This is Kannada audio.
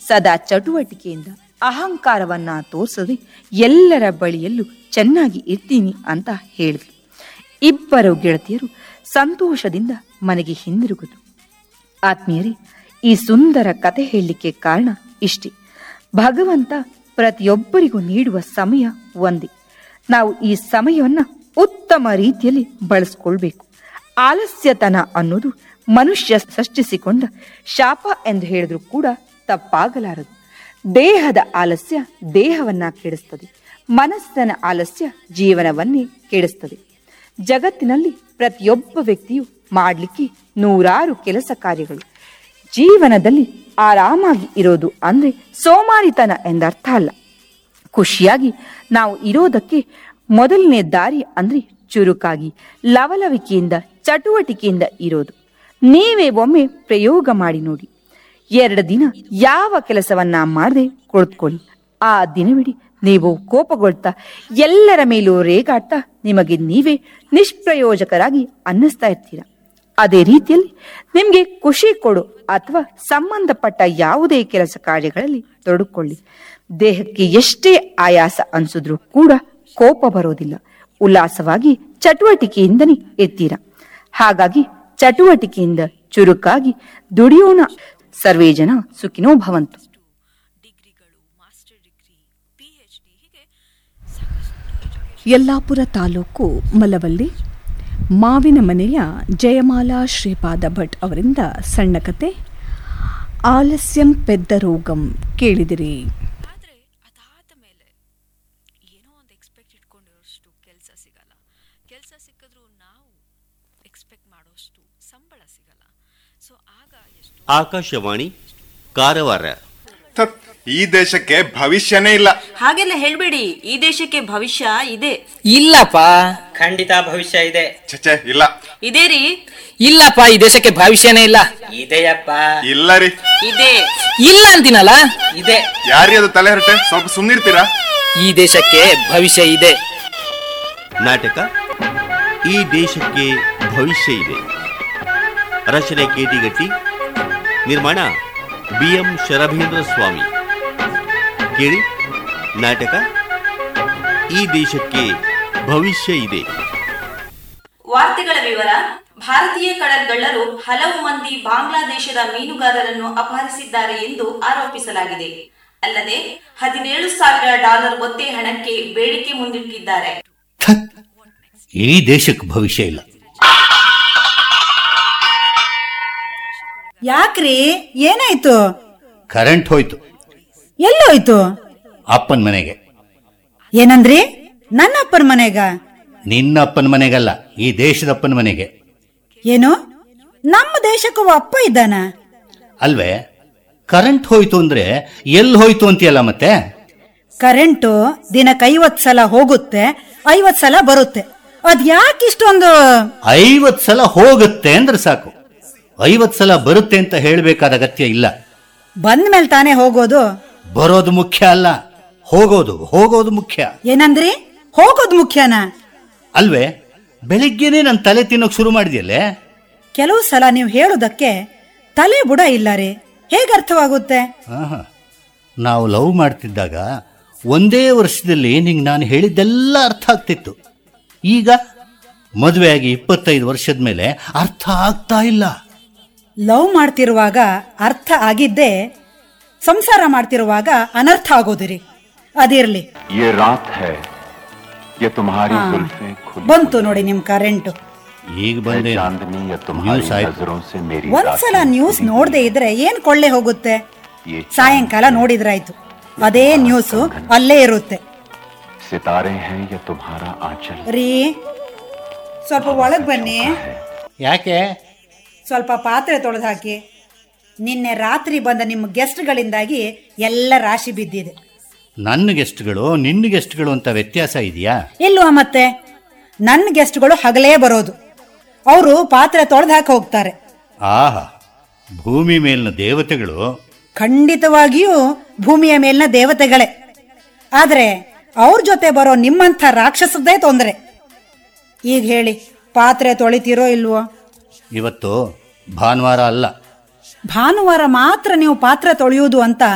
ಸದಾ ಚಟುವಟಿಕೆಯಿಂದ ಅಹಂಕಾರವನ್ನ ತೋರಿಸದೆ ಎಲ್ಲರ ಬಳಿಯಲ್ಲೂ ಚೆನ್ನಾಗಿ ಇರ್ತೀನಿ ಅಂತ ಹೇಳಿದ್ರು ಇಬ್ಬರು ಗೆಳತಿಯರು ಸಂತೋಷದಿಂದ ಮನೆಗೆ ಹಿಂದಿರುಗುದು ಆತ್ಮೀಯರೇ ಈ ಸುಂದರ ಕತೆ ಹೇಳಲಿಕ್ಕೆ ಕಾರಣ ಇಷ್ಟೇ ಭಗವಂತ ಪ್ರತಿಯೊಬ್ಬರಿಗೂ ನೀಡುವ ಸಮಯ ಒಂದೇ ನಾವು ಈ ಸಮಯವನ್ನ ಉತ್ತಮ ರೀತಿಯಲ್ಲಿ ಬಳಸ್ಕೊಳ್ಬೇಕು ಆಲಸ್ಯತನ ಅನ್ನೋದು ಮನುಷ್ಯ ಸೃಷ್ಟಿಸಿಕೊಂಡ ಶಾಪ ಎಂದು ಹೇಳಿದ್ರು ಕೂಡ ತಪ್ಪಾಗಲಾರದು ದೇಹದ ಆಲಸ್ಯ ದೇಹವನ್ನ ಕೆಡಿಸ್ತದೆ ಮನಸ್ಸಿನ ಆಲಸ್ಯ ಜೀವನವನ್ನೇ ಕೆಡಿಸ್ತದೆ ಜಗತ್ತಿನಲ್ಲಿ ಪ್ರತಿಯೊಬ್ಬ ವ್ಯಕ್ತಿಯು ಮಾಡಲಿಕ್ಕೆ ನೂರಾರು ಕೆಲಸ ಕಾರ್ಯಗಳು ಜೀವನದಲ್ಲಿ ಆರಾಮಾಗಿ ಇರೋದು ಅಂದ್ರೆ ಸೋಮಾರಿತನ ಎಂದರ್ಥ ಅಲ್ಲ ಖುಷಿಯಾಗಿ ನಾವು ಇರೋದಕ್ಕೆ ಮೊದಲನೇ ದಾರಿ ಅಂದ್ರೆ ಚುರುಕಾಗಿ ಲವಲವಿಕೆಯಿಂದ ಚಟುವಟಿಕೆಯಿಂದ ಇರೋದು ನೀವೇ ಒಮ್ಮೆ ಪ್ರಯೋಗ ಮಾಡಿ ನೋಡಿ ಎರಡು ದಿನ ಯಾವ ಕೆಲಸವನ್ನ ಮಾಡದೆ ಕುಳಿತುಕೊಳ್ಳಿ ಆ ದಿನವಿಡೀ ನೀವು ಕೋಪಗೊಳ್ತಾ ಎಲ್ಲರ ಮೇಲೂ ರೇಗಾಡ್ತಾ ನಿಮಗೆ ನೀವೇ ನಿಷ್ಪ್ರಯೋಜಕರಾಗಿ ಅನ್ನಿಸ್ತಾ ಇರ್ತೀರ ಅದೇ ರೀತಿಯಲ್ಲಿ ನಿಮ್ಗೆ ಖುಷಿ ಕೊಡು ಅಥವಾ ಸಂಬಂಧಪಟ್ಟ ಯಾವುದೇ ಕೆಲಸ ಕಾರ್ಯಗಳಲ್ಲಿ ತೊಡಕೊಳ್ಳಿ ದೇಹಕ್ಕೆ ಎಷ್ಟೇ ಆಯಾಸ ಅನ್ಸಿದ್ರೂ ಕೂಡ ಕೋಪ ಬರೋದಿಲ್ಲ ಉಲ್ಲಾಸವಾಗಿ ಚಟುವಟಿಕೆಯಿಂದನೇ ಇರ್ತೀರ ಹಾಗಾಗಿ ಚಟುವಟಿಕೆಯಿಂದ ಚುರುಕಾಗಿ ದುಡಿಯೋಣ ಸರ್ವೇ ಜನ ಸುಖಿನೋ ಭವಂತು ಡಿಗ್ರಿಗಳು master degree P H D ಹೀಗೆ ಸಾಕಷ್ಟು ಯಲ್ಲಾಪುರ ತಾಲೂಕು ಮಲವಲ್ಲಿ ಮಾವಿನ ಮನೆಯ ಜಯಮಾಲಾ ಶ್ರೀಪಾದ ಭಟ್ ಅವರಿಂದ ಸಣ್ಣ ಕತೆ ಆಲಸ್ಯಂ ಪೆದ್ದ ರೋಗಂ ಕೇಳಿದಿರಿ ಆದರೆ ಅದಾದ ಮೇಲೆ ಏನೋ ಒಂದು ಎಕ್ಸ್ಪೆಕ್ಟ್ ಇಟ್ಕೊಂಡಿರೋಷ್ಟು ಕೆಲಸ ಸಿಗಲ್ಲ ಕೆಲಸ ಸಿಕ್ಕಿದ್ರೂ ನಾವು ಎಕ್ಸ್ಪೆಕ್ಟ್ ಮಾಡೋಷ್ಟು ಸಂಬಳ ಸಿಗಲ್ಲ ಸೊ ಆಗ ಎಷ್ಟು ಆಕಾಶವಾಣಿ ಕಾರವಾರ ಥತ್, ಈ ದೇಶಕ್ಕೆ ಭವಿಷ್ಯನೇ ಇಲ್ಲ ಹಾಗೆಲ್ಲ ಹೇಳ್ಬೇಡಿ ಈ ದೇಶಕ್ಕೆ ಭವಿಷ್ಯ ಇದೆ ಇಲ್ಲಪ್ಪ ಖಂಡಿತ ಭವಿಷ್ಯ ಇದೆ ಛೆ ಇಲ್ಲ ಇದೇ ರೀ ಇಲ್ಲಪ್ಪ ಈ ದೇಶಕ್ಕೆ ಭವಿಷ್ಯನೇ ಇಲ್ಲ ಇದೆಯಪ್ಪ ಇಲ್ಲ ರೀ ಇದೆ ಇಲ್ಲ ಅಂತೀನಲ್ಲ ಇದೆ ಯಾರಿ ಅದು ತಲೆ ಹರಟೆ ಸ್ವಲ್ಪ ಸುಮ್ನಿರ್ತೀರಾ ಈ ದೇಶಕ್ಕೆ ಭವಿಷ್ಯ ಇದೆ ನಾಟಕ ಈ ದೇಶಕ್ಕೆ ಭವಿಷ್ಯ ಇದೆ ರಚನೆ ಕೇಟಿಗಟ್ಟಿ ನಿರ್ಮಾಣ ಬಿ ಎಂ ಶರಭೇಂದ್ರ ಸ್ವಾಮಿ ಕೇಳಿ ನಾಟಕ ಈ ದೇಶಕ್ಕೆ ಭವಿಷ್ಯ ಇದೆ ವಾರ್ತೆಗಳ ವಿವರ ಭಾರತೀಯ ಕಡಲ್ಗಳ್ಳರು ಹಲವು ಮಂದಿ ಬಾಂಗ್ಲಾದೇಶದ ಮೀನುಗಾರರನ್ನು ಅಪಹರಿಸಿದ್ದಾರೆ ಎಂದು ಆರೋಪಿಸಲಾಗಿದೆ ಅಲ್ಲದೆ ಹದಿನೇಳು ಸಾವಿರ ಡಾಲರ್ ಒತ್ತೆ ಹಣಕ್ಕೆ ಬೇಡಿಕೆ ಮುಂದಿಟ್ಟಿದ್ದಾರೆ ಥತ್ ಈ ದೇಶಕ್ಕೆ ಭವಿಷ್ಯ ಇಲ್ಲ ಯಾಕ್ರಿ ಏನಾಯ್ತು ಕರೆಂಟ್ ಹೋಯ್ತು ಎಲ್ಲೋಯ್ತು ಅಪ್ಪನ ಮನೆಗೆ ಏನಂದ್ರಿ ನನ್ನ ಅಪ್ಪನ ಮನೆಗ ನಿನ್ನ ಅಪ್ಪನ ಮನೆಗಲ್ಲ ಈ ದೇಶದ ಅಪ್ಪನ ಮನೆಗೆ ಏನು ನಮ್ಮ ದೇಶಕ್ಕೂ ಅಪ್ಪ ಇದ್ದಾನ ಅಲ್ವೇ ಕರೆಂಟ್ ಹೋಯ್ತು ಅಂದ್ರೆ ಎಲ್ಲಿ ಹೋಯ್ತು ಅಂತೀಯಲ್ಲ ಮತ್ತೆ ಕರೆಂಟು ದಿನಕ್ಕೆ ಐವತ್ ಸಲ ಹೋಗುತ್ತೆ ಐವತ್ ಸಲ ಬರುತ್ತೆ ಅದ್ ಯಾಕೆ ಇಷ್ಟೊಂದು ಐವತ್ ಸಲ ಹೋಗುತ್ತೆ ಅಂದ್ರೆ ಸಾಕು ಐವತ್ ಸಲ ಬರುತ್ತೆ ಅಂತ ಹೇಳ್ಬೇಕಾದ ಅಗತ್ಯ ಇಲ್ಲ ಬಂದ ಮೇಲೆ ತಾನೇ ಹೋಗೋದು ಬರೋದು ಮುಖ್ಯ ಅಲ್ಲ ಹೋಗೋದು ಹೋಗೋದು ಮುಖ್ಯ ಏನಂದ್ರಿ ಹೋಗೋದು ಮುಖ್ಯನಾ ಅಲ್ವೇ ಬೆಳಿಗ್ಗೆನೆ ನನ್ನ ತಲೆ ತಿನ್ನೋಕ್ ಶುರು ಮಾಡಿದ್ಯಲ್ಲೇ ಕೆಲವು ಸಲ ನೀವು ಹೇಳೋದಕ್ಕೆ ತಲೆ ಬುಡ ಇಲ್ಲ ರೀ ಹೇಗೆ ಅರ್ಥವಾಗುತ್ತೆ ಆಹಾ. ನಾವು ಲವ್ ಮಾಡ್ತಿದ್ದಾಗ ಒಂದೇ ವರ್ಷದಲ್ಲಿ ನಿಂಗೆ ನಾನು ಹೇಳಿದ್ದೆಲ್ಲ ಅರ್ಥ ಆಗ್ತಿತ್ತು ಈಗ ಮದುವೆಯಾಗಿ ಇಪ್ಪತ್ತೈದು ವರ್ಷದ ಮೇಲೆ ಅರ್ಥ ಆಗ್ತಾ ಇಲ್ಲ ಲವ್ ಮಾಡ್ತಿರುವಾಗ ಅರ್ಥ ಆಗಿದ್ದೇ ಸಂಸಾರ ಮಾಡ್ತಿರುವಾಗ ಅನರ್ಥ ಆಗೋದಿರಿ ಅದಿರ್ಲಿ ये रात है ये तुम्हारी हाँ। जुल्फें खुली ಬಂತು ನೋಡಿ ನಿಮ್ ಕರೆಂಟು ಈಗ है ಬಂದೆ चांदनी या तुम्हारी ನ್ಯೂಸ್ ಆಯ್ತು नजरों से मेरी ಒಂದ್ಸಲ रातें ನ್ಯೂಸ್ खुली ನೋಡದೆ ಇದ್ರೆ ಏನ್ ಕೊಳ್ಳೆ ಹೋಗುತ್ತೆ ये ಸಾಯಂಕಾಲ ನೋಡಿದ್ರಾಯ್ತು ಅದೇ ನ್ಯೂಸು ಅಲ್ಲೇ ಇರುತ್ತೆ सितारे हैं या तुम्हारा आंचल ರೀ ಸ್ವಲ್ಪ ಒಳಗ್ ಬನ್ನಿ ಯಾಕೆ ಸ್ವಲ್ಪ ಪಾತ್ರೆ ತೊಳೆದು ಹಾಕಿ ನಿನ್ನೆ ರಾತ್ರಿ ಬಂದ ನಿಮ್ಮ ಗೆಸ್ಟ್ಗಳಿಂದಾಗಿ ಎಲ್ಲ ರಾಶಿ ಬಿದ್ದಿದೆ ನನ್ನ ಗೆಸ್ಟ್ಗಳು ನಿನ್ನ ಗೆಸ್ಟ್ಗಳು ಅಂತ ವ್ಯತ್ಯಾಸ ಇದೆಯಾ ಇಲ್ವಾ ಮತ್ತೆ ನನ್ನ ಗೆಸ್ಟ್ಗಳು ಹಗಲೇ ಬರೋದು ಅವರು ಪಾತ್ರೆ ತೊಳೆದು ಹಾಕಿ ಹೋಗ್ತಾರೆ ಆಹಾ ಭೂಮಿ ಮೇಲಿನ ದೇವತೆಗಳು ಖಂಡಿತವಾಗಿಯೂ ಭೂಮಿಯ ಮೇಲಿನ ದೇವತೆಗಳೇ ಆದ್ರೆ ಅವ್ರ ಜೊತೆ ಬರೋ ನಿಮ್ಮಂಥ ರಾಕ್ಷಸದ್ದೇ ತೊಂದರೆ ಈಗ ಹೇಳಿ ಪಾತ್ರೆ ತೊಳಿತೀರೋ ಇಲ್ವೋ ಇವತ್ತು ಭಾನುವಾರ ಅಲ್ಲ ಭಾನುವಾರ ಮಾತ್ರ ನೀವು ಪಾತ್ರೆ ತೊಳೆಯುವುದು ಅಂತ